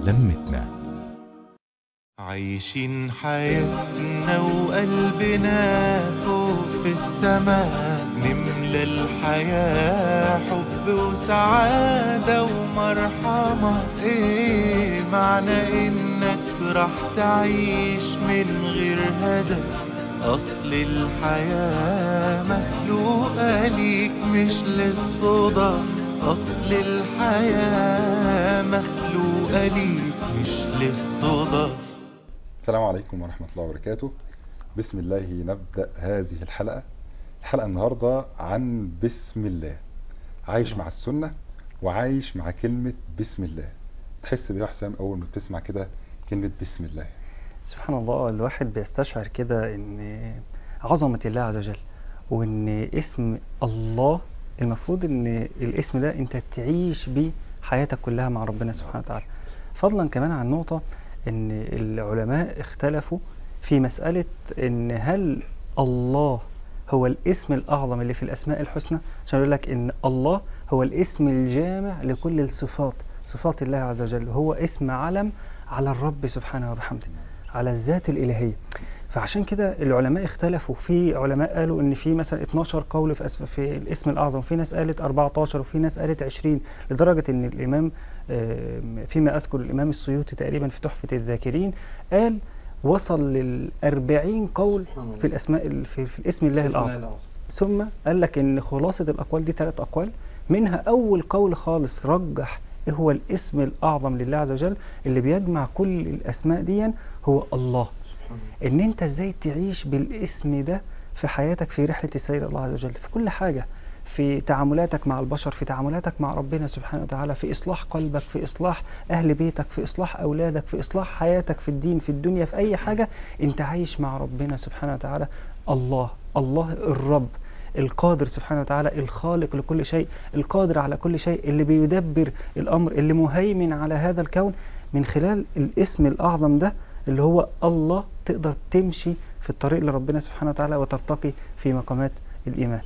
لمتنا عايشين حياتنا وقلبنا فوق في السماء نملى الحياة حب وسعادة ومرحمة ايه معنى انك راح تعيش من غير هدف اصل الحياة مخلوقة ليك مش للصدف اصل الحياة مخلوقة ليك مش للصدف السلام عليكم ورحمة الله وبركاته بسم الله نبدأ هذه الحلقة الحلقة النهاردة عن بسم الله عايش مع السنة وعايش مع كلمة بسم الله تحس بيه يا حسام أول ما بتسمع كده كلمة بسم الله سبحان الله الواحد بيستشعر كده ان عظمة الله عز وجل وان اسم الله المفروض ان الاسم ده انت تعيش بيه حياتك كلها مع ربنا سبحانه وتعالى فضلا كمان عن نقطة ان العلماء اختلفوا في مسألة ان هل الله هو الاسم الأعظم اللي في الأسماء الحسنى عشان يقول لك ان الله هو الاسم الجامع لكل الصفات صفات الله عز وجل هو اسم علم على الرب سبحانه وبحمده على الذات الإلهية فعشان كده العلماء اختلفوا في علماء قالوا ان في مثلا 12 قول في, أسم في الاسم الاعظم في ناس قالت 14 وفي ناس قالت 20 لدرجة ان الامام فيما اذكر الامام السيوطي تقريبا في تحفة الذاكرين قال وصل لل 40 قول في الاسماء في, في الاسم الله الاعظم ثم قال لك ان خلاصة الاقوال دي ثلاث اقوال منها اول قول خالص رجح ايه هو الاسم الاعظم لله عز وجل اللي بيجمع كل الاسماء دي هو الله ان انت ازاي تعيش بالاسم ده في حياتك في رحلة السيد الله عز وجل في كل حاجة في تعاملاتك مع البشر في تعاملاتك مع ربنا سبحانه وتعالى في إصلاح قلبك في إصلاح أهل بيتك في إصلاح أولادك في إصلاح حياتك في الدين في الدنيا في أي حاجة أنت عايش مع ربنا سبحانه وتعالى الله الله الرب القادر سبحانه وتعالى الخالق لكل شيء القادر على كل شيء اللي بيدبر الأمر اللي مهيمن على هذا الكون من خلال الاسم الأعظم ده اللي هو الله تقدر تمشي في الطريق لربنا سبحانه وتعالى وترتقي في مقامات الإيمان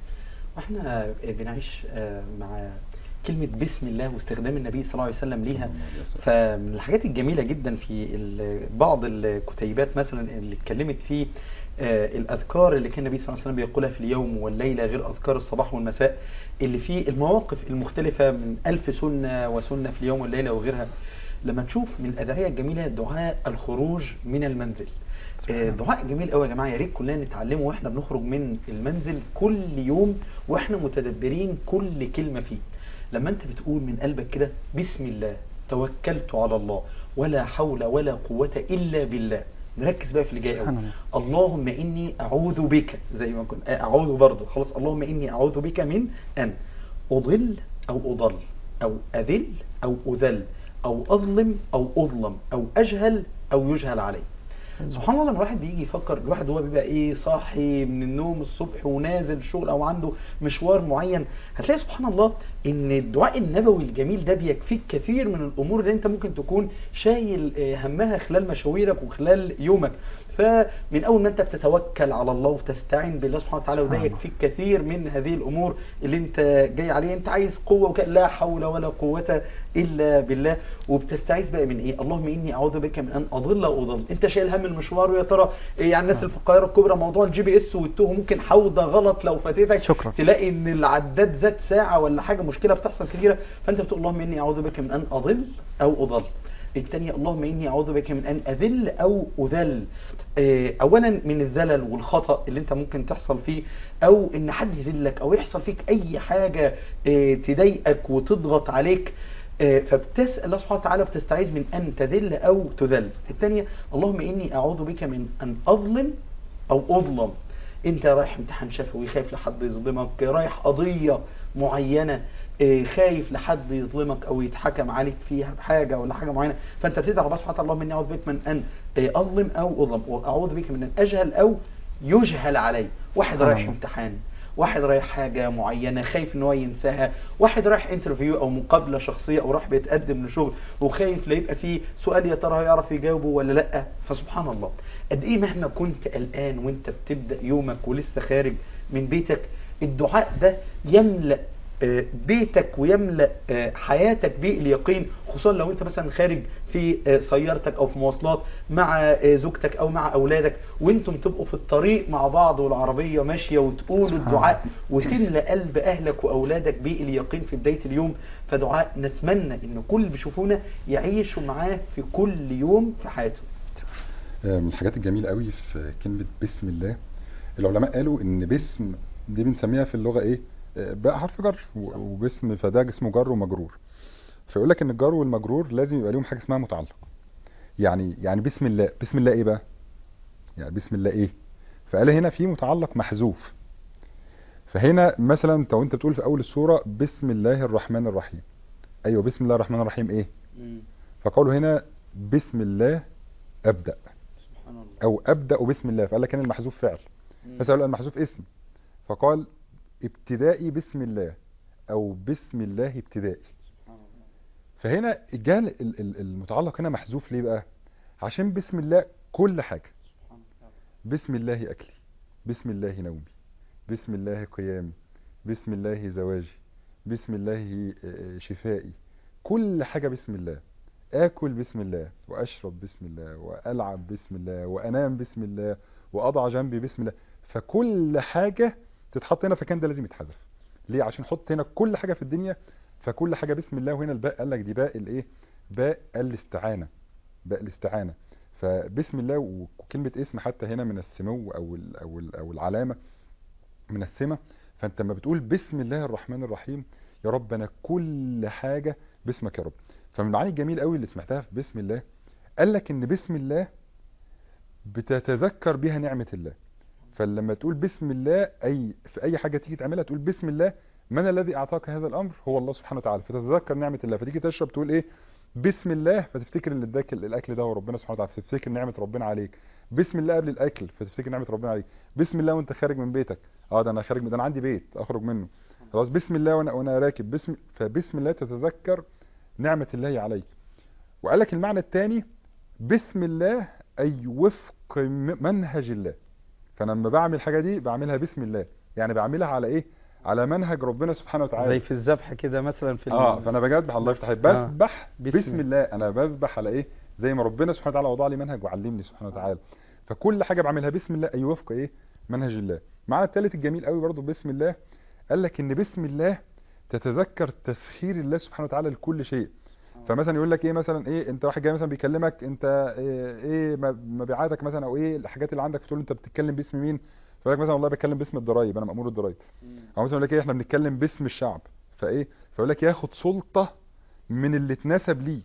احنا بنعيش مع كلمة بسم الله واستخدام النبي صلى الله عليه وسلم ليها فمن الحاجات الجميلة جدا في بعض الكتيبات مثلا اللي اتكلمت في الأذكار اللي كان النبي صلى الله عليه وسلم بيقولها في اليوم والليلة غير أذكار الصباح والمساء اللي فيه المواقف المختلفة من ألف سنة وسنة في اليوم والليلة وغيرها لما نشوف من الأدعية الجميلة دعاء الخروج من المنزل دعاء جميل قوي يا جماعه يا ريت كلنا نتعلمه واحنا بنخرج من المنزل كل يوم واحنا متدبرين كل كلمه فيه لما انت بتقول من قلبك كده بسم الله توكلت على الله ولا حول ولا قوه الا بالله نركز بقى في اللي جاي قوي اللهم اني اعوذ بك زي ما كنت اعوذ برضه خلاص اللهم اني اعوذ بك من ان اضل او اضل او اذل او اذل او اظلم او اظلم او اجهل او يجهل علي سبحان الله لما الواحد بيجي يفكر الواحد هو بيبقى ايه صاحي من النوم الصبح ونازل شغل او عنده مشوار معين هتلاقي سبحان الله ان الدعاء النبوي الجميل ده بيكفيك كثير من الامور اللي انت ممكن تكون شايل همها خلال مشاويرك وخلال يومك فمن اول ما انت بتتوكل على الله وتستعين بالله سبحانه وتعالى وده يكفيك كثير من هذه الامور اللي انت جاي عليها انت عايز قوه وك... لا حول ولا قوه الا بالله وبتستعيذ بقى من ايه اللهم اني اعوذ بك من ان اضل او اضل انت شايل هم المشوار ويا ترى يعني الناس اللي في القاهره الكبرى موضوع الجي بي اس والتوه ممكن حوضه غلط لو فاتتك شكرا. تلاقي ان العداد زاد ساعه ولا حاجه مشكله بتحصل كبيره فانت بتقول اللهم اني اعوذ بك من ان اضل او اضل الثانية اللهم إني أعوذ بك من أن أذل أو أذل أولا من الذلل والخطأ اللي أنت ممكن تحصل فيه أو إن حد يذلك أو يحصل فيك أي حاجة تضايقك وتضغط عليك فبتسأل الله سبحانه وتعالى بتستعيذ من أن تذل أو تذل الثانية اللهم إني أعوذ بك من أن أظلم أو أظلم انت رايح امتحان شفوي خايف لحد يظلمك رايح قضية معينة خايف لحد يظلمك او يتحكم عليك فيها بحاجة ولا حاجة معينة فانت بتدعي ربنا سبحانه وتعالى اللهم اني اعوذ بك من ان اظلم او اظلم واعوذ بك من ان اجهل او يجهل علي واحد رايح امتحان واحد رايح حاجة معينة خايف ان هو ينساها واحد رايح انترفيو او مقابلة شخصية او راح بيتقدم لشغل وخايف لا يبقى فيه سؤال يا ترى هيعرف يجاوبه ولا لا فسبحان الله قد ايه مهما كنت قلقان وانت بتبدأ يومك ولسه خارج من بيتك الدعاء ده يملأ آه، بيتك ويملأ آه، حياتك باليقين خصوصا لو انت مثلا خارج في آه، سيارتك او في مواصلات مع آه، زوجتك او مع اولادك وانتم تبقوا في الطريق مع بعض والعربية ماشية وتقولوا سبحان الدعاء وتملأ قلب اهلك واولادك باليقين في بداية اليوم فدعاء نتمنى ان كل اللي بيشوفونا يعيشوا معاه في كل يوم في حياتهم آه، من الحاجات الجميلة قوي في كلمة بسم الله العلماء قالوا ان باسم دي بنسميها في اللغة ايه آه، بقى حرف جر و- وباسم فده اسمه جر ومجرور فيقول لك ان الجر والمجرور لازم يبقى ليهم حاجة اسمها متعلق يعني يعني بسم الله بسم الله ايه بقى يعني بسم الله ايه فقال هنا في متعلق محذوف فهنا مثلا انت وانت بتقول في اول السورة بسم الله الرحمن الرحيم ايوه بسم الله الرحمن الرحيم ايه فقالوا هنا بسم الله ابدأ سبحان الله او ابدا بسم الله فقال لك هنا المحذوف فعل مثلا المحذوف اسم فقال ابتدائي بسم الله او بسم الله ابتدائي فهنا جاء ال- ال- المتعلق هنا محذوف ليه بقى عشان بسم الله كل حاجه بسم الله اكلي بسم الله نومي بسم الله قيامي بسم الله زواجي بسم الله آه، شفائي كل حاجه بسم الله اكل بسم الله واشرب بسم الله والعب بسم الله وانام بسم الله واضع جنبي بسم الله فكل حاجه تتحط هنا فكان ده لازم يتحذف ليه عشان نحط هنا كل حاجه في الدنيا فكل حاجه بسم الله وهنا الباء قال لك دي باء الايه باء الاستعانه باء الاستعانه فبسم الله وكلمه اسم حتى هنا من السمو او ال او ال او العلامه من السمه فانت لما بتقول بسم الله الرحمن الرحيم يا رب انا كل حاجه باسمك يا رب فمن المعاني الجميل قوي اللي سمعتها في بسم الله قال لك ان بسم الله بتتذكر بها نعمه الله فلما تقول بسم الله اي في اي حاجه تيجي تعملها تقول بسم الله من الذي اعطاك هذا الامر هو الله سبحانه وتعالى فتتذكر نعمه الله فتيجي تشرب تقول ايه بسم الله فتفتكر ان اداك الاكل ده هو ربنا سبحانه وتعالى فتفتكر نعمه ربنا عليك بسم الله قبل الاكل فتفتكر نعمه ربنا عليك بسم الله وانت خارج من بيتك اه ده انا خارج من ده انا عندي بيت اخرج منه خلاص بسم الله وانا وانا راكب بسم فبسم الله تتذكر نعمه الله عليك وقال لك المعنى الثاني بسم الله اي وفق م- منهج الله فانا لما بعمل الحاجه دي بعملها بسم الله يعني بعملها على ايه على منهج ربنا سبحانه وتعالى زي في الذبح كده مثلا في اه فانا باجي اذبح الله يفتح عليك آه. بذبح بسم بسم الله انا بذبح على ايه زي ما ربنا سبحانه وتعالى وضع لي منهج وعلمني سبحانه وتعالى فكل حاجه بعملها بسم الله اي وفق ايه منهج الله معنى الثالث الجميل قوي برضو بسم الله قال لك ان بسم الله تتذكر تسخير الله سبحانه وتعالى لكل شيء فمثلا يقول لك ايه مثلا ايه انت واحد جاي مثلا بيكلمك انت ايه, إيه م- مبيعاتك مثلا او ايه الحاجات اللي عندك فتقول له انت بتتكلم باسم مين فيقول لك مثلا والله بتكلم باسم الضرايب انا مامور الضرايب او مثلا يقول لك ايه احنا بنتكلم باسم الشعب فايه فيقول لك ياخد سلطه من اللي اتنسب ليه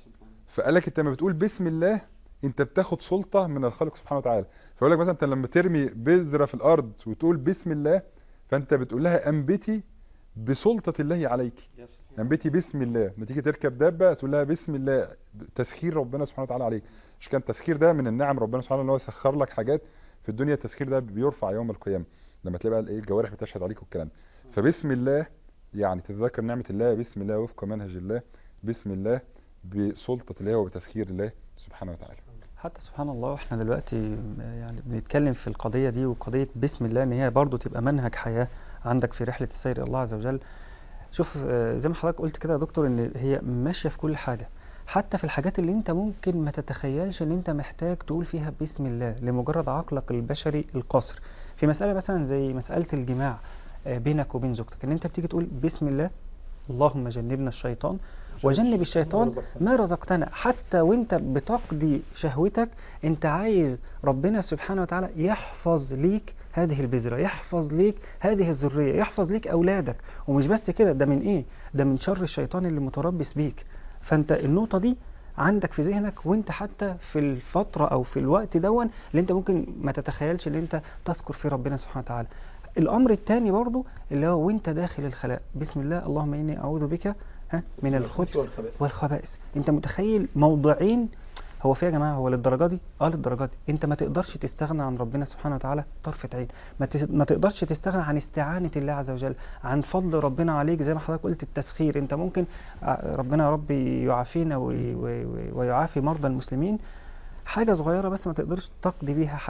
فقال لك انت لما بتقول بسم الله انت بتاخد سلطه من الخالق سبحانه وتعالى فيقول لك مثلا انت لما ترمي بذره في الارض وتقول بسم الله فانت بتقول لها انبتي بسلطه الله عليك انبتي بسم الله لما تيجي تركب دابه تقول لها بسم الله تسخير ربنا سبحانه وتعالى عليك مش كان التسخير ده من النعم ربنا سبحانه وتعالى ان هو يسخر لك حاجات في الدنيا التسخير ده بيرفع يوم القيامه لما تلاقي بقى ايه الجوارح بتشهد عليك والكلام ده. فبسم الله يعني تتذكر نعمه الله بسم الله وفق منهج الله بسم الله بسلطه الله وبتسخير الله سبحانه وتعالى حتى سبحان الله واحنا دلوقتي يعني بنتكلم في القضية دي وقضية بسم الله ان هي برضو تبقى منهج حياة عندك في رحلة السير الى الله عز وجل شوف آه، زي ما حضرتك قلت كده يا دكتور ان هي ماشية في كل حاجة حتى في الحاجات اللي انت ممكن ما تتخيلش ان انت محتاج تقول فيها بسم الله لمجرد عقلك البشري القاصر في مسألة مثلا زي مسألة الجماع آه، بينك وبين زوجتك ان انت بتيجي تقول بسم الله اللهم جنبنا الشيطان وجنب الشيطان ما رزقتنا حتى وانت بتقضي شهوتك انت عايز ربنا سبحانه وتعالى يحفظ ليك هذه البذرة يحفظ ليك هذه الذرية يحفظ ليك أولادك ومش بس كده ده من إيه ده من شر الشيطان اللي متربص بيك فأنت النقطة دي عندك في ذهنك وانت حتى في الفترة أو في الوقت دون اللي انت ممكن ما تتخيلش ان انت تذكر فيه ربنا سبحانه وتعالى الأمر الثاني برضو اللي هو وانت داخل الخلاء بسم الله اللهم إني أعوذ بك ها من الخبث والخبائث انت متخيل موضوعين هو في يا جماعه هو للدرجه دي اه للدرجه دي انت ما تقدرش تستغنى عن ربنا سبحانه وتعالى طرفه عين ما, تس... ما تقدرش تستغنى عن استعانه الله عز وجل عن فضل ربنا عليك زي ما حضرتك قلت التسخير انت ممكن ع- ربنا يا رب يعافينا وي... وي... وي- ويعافي مرضى المسلمين حاجه صغيره بس ما تقدرش تقضي بيها حاجتك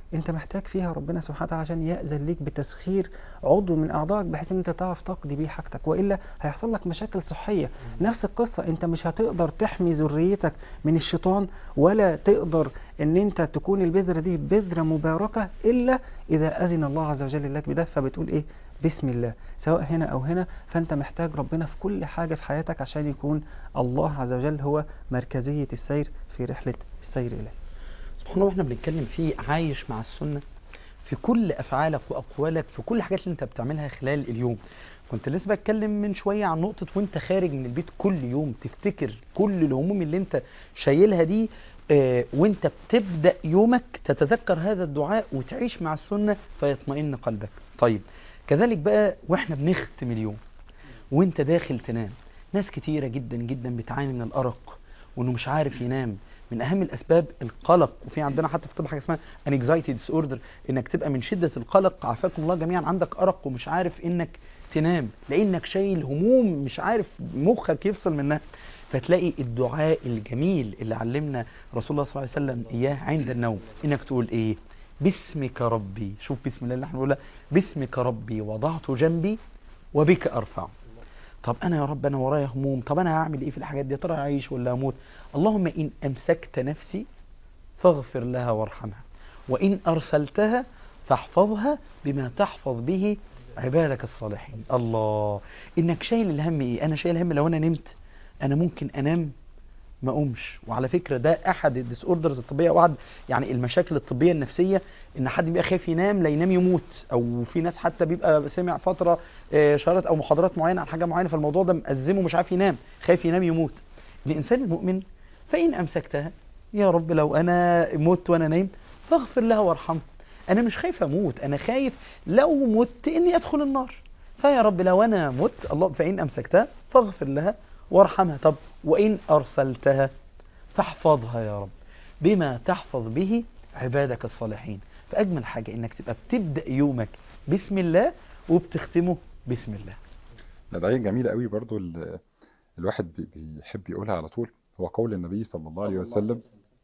انت محتاج فيها ربنا سبحانه وتعالى عشان يأذن ليك بتسخير عضو من اعضائك بحيث ان انت تعرف تقضي بيه حاجتك والا هيحصل لك مشاكل صحيه نفس القصه انت مش هتقدر تحمي ذريتك من الشيطان ولا تقدر ان انت تكون البذره دي بذره مباركه الا اذا اذن الله عز وجل لك بده فبتقول ايه بسم الله سواء هنا او هنا فانت محتاج ربنا في كل حاجه في حياتك عشان يكون الله عز وجل هو مركزيه السير في رحله السير اليه سبحان الله واحنا بنتكلم فيه عايش مع السنة في كل أفعالك وأقوالك في كل الحاجات اللي أنت بتعملها خلال اليوم كنت لسه بتكلم من شوية عن نقطة وأنت خارج من البيت كل يوم تفتكر كل الهموم اللي أنت شايلها دي آه، وأنت بتبدأ يومك تتذكر هذا الدعاء وتعيش مع السنة فيطمئن قلبك طيب كذلك بقى واحنا بنختم اليوم وانت داخل تنام ناس كتيرة جدا جدا بتعاني من الأرق وانه مش عارف ينام من اهم الاسباب القلق وفي عندنا حتى في الطب حاجه اسمها anxiety disorder انك تبقى من شده القلق عافاكم الله جميعا عندك ارق ومش عارف انك تنام لانك شايل هموم مش عارف مخك يفصل منها فتلاقي الدعاء الجميل اللي علمنا رسول الله صلى الله عليه وسلم اياه عند النوم انك تقول ايه باسمك ربي شوف بسم الله اللي احنا بنقولها باسمك ربي وضعت جنبي وبك ارفع طب انا يا رب انا ورايا هموم طب انا هعمل ايه في الحاجات دي يا ترى اعيش ولا اموت اللهم ان امسكت نفسي فاغفر لها وارحمها وان ارسلتها فاحفظها بما تحفظ به عبادك الصالحين الله انك شايل الهم ايه انا شايل هم لو انا نمت انا ممكن انام ما اقومش وعلى فكره ده احد الديس اوردرز الطبيه واحد يعني المشاكل الطبيه النفسيه ان حد بيبقى خايف ينام لا ينام يموت او في ناس حتى بيبقى سمع فتره آه، شهادات او محاضرات معينه عن حاجه معينه فالموضوع ده مأزمه مش عارف ينام خايف ينام يموت الانسان المؤمن فان امسكتها يا رب لو انا مت وانا نايم فاغفر لها وارحمها انا مش خايف اموت انا خايف لو مت اني ادخل النار فيا رب لو انا مت الله فان امسكتها فاغفر لها وارحمها طب وان ارسلتها فاحفظها يا رب بما تحفظ به عبادك الصالحين فاجمل حاجه انك تبقى بتبدا يومك بسم الله وبتختمه بسم الله الأدعية جميلة قوي برضو ال- الواحد بي- بيحب يقولها على طول هو قول النبي صلى الله عليه وسلم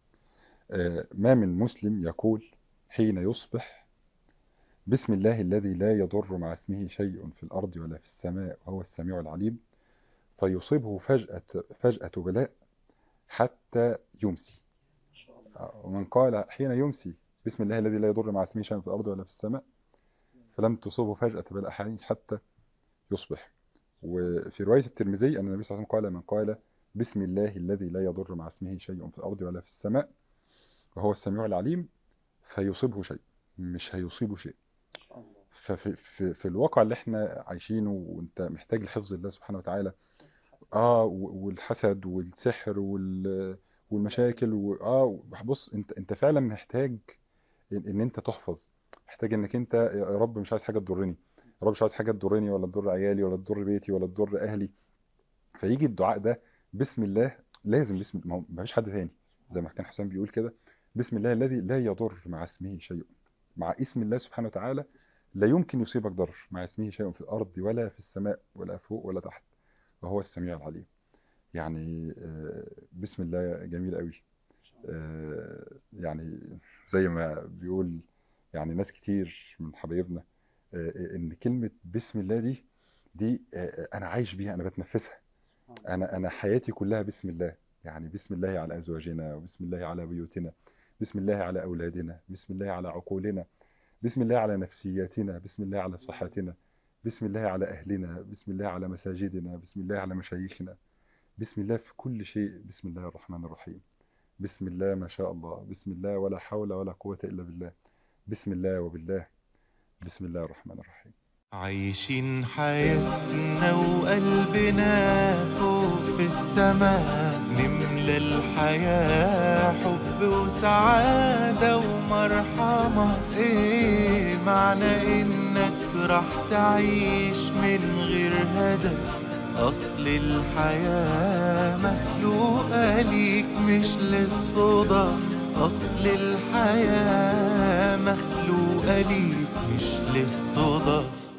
آه، ما من مسلم يقول حين يصبح بسم الله الذي لا يضر مع اسمه شيء في الأرض ولا في السماء وهو السميع العليم فيصيبه فجأة, فجأة بلاء حتى يمسي آه، ومن قال حين يمسي بسم الله الذي لا يضر مع اسمه شيء في الأرض ولا في السماء فلم تصبه فجأة بلاء حتى يصبح وفي رواية الترمذي أن النبي صلى الله عليه وسلم قال من قال بسم الله الذي لا يضر مع اسمه شيء في الأرض ولا في السماء وهو السميع العليم فيصيبه شيء مش هيصيبه شيء ففي في, في الواقع اللي احنا عايشينه وانت محتاج لحفظ الله سبحانه وتعالى اه و- والحسد والسحر وال والمشاكل و... اه بص انت انت فعلا محتاج ان, إن انت تحفظ محتاج انك انت يا رب مش عايز حاجه تضرني يا رب مش عايز حاجه تضرني ولا تضر عيالي ولا تضر بيتي ولا تضر اهلي فيجي الدعاء ده بسم الله لازم بسم ما هو مفيش حد تاني زي ما كان حسام بيقول كده بسم الله الذي لا يضر مع اسمه شيء مع اسم الله سبحانه وتعالى لا يمكن يصيبك ضر مع اسمه شيء في الارض ولا في السماء ولا فوق ولا تحت وهو السميع العليم يعني آه، بسم الله جميل قوي آه، يعني زي ما بيقول يعني ناس كتير من حبايبنا آه، ان كلمة بسم الله دي دي آه، انا عايش بيها انا بتنفسها انا انا حياتي كلها بسم الله يعني بسم الله على ازواجنا وبسم الله على بيوتنا بسم الله على اولادنا بسم الله على عقولنا بسم الله على نفسياتنا بسم الله على صحتنا بسم الله على اهلنا بسم الله على مساجدنا بسم الله على مشايخنا بسم الله في كل شيء بسم الله الرحمن الرحيم بسم الله ما شاء الله بسم الله ولا حول ولا قوة إلا بالله بسم الله وبالله بسم الله الرحمن الرحيم عايشين حياتنا وقلبنا فوق في السماء نملى الحياة حب وسعادة ومرحمة ايه معنى انك راح تعيش من غير هدف اصل الحياة مخلوقة ليك مش للصدى اصل الحياة مخلوقة ليك مش للصدى